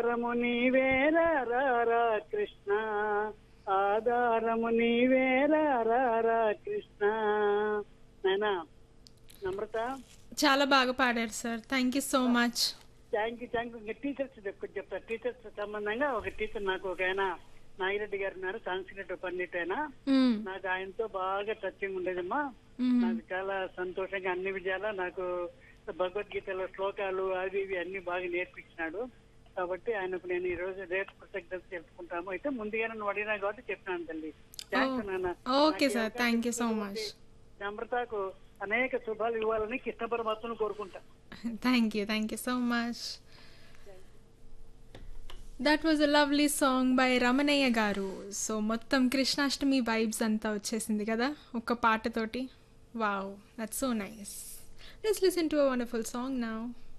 ఆధారము నీవేరా రారా కృష్ణ ఆధారము నీవేరా రారా కృష్ణ నాయనా నమ్రత చాలా బాగా పాడారు sir thank you so much thank you thank you ఇంకా టీచర్స్ కొంచెం చెప్తా టీచర్స్ సంబంధంగా ఒక టీచర్ నాకు ఒక ఆయన నాగిరెడ్డి గారు ఉన్నారు సాంస్క్రిట్ పండిట్ ఆయన నాకు ఆయనతో బాగా టచింగ్ ఉండేదమ్మా నాకు చాలా సంతోషంగా అన్ని విజయాల నాకు భగవద్గీతలో శ్లోకాలు అవి ఇవి అన్ని బాగా నేర్పించినాడు కాబట్టి ఆయనకు నేను ఈ రోజు రేపు కృతజ్ఞత తెలుసుకుంటాము అయితే ముందుగానే నువ్వు అడిగినా కాబట్టి చెప్పినాను తల్లి థ్యాంక్స్ నాన్న okay sir thank you so much నమ్రతకు అనేక శుభాలు ఇవ్వాలని కృష్ణ పరమాత్మను కోరుకుంటా thank you thank you so much that was a lovely song by Ramanaiah garu so మొత్తం కృష్ణాష్టమి వైబ్స్ అంతా వచ్చేసింది కదా ఒక్క పాటతోటి wow that's so nice let's listen to a wonderful song now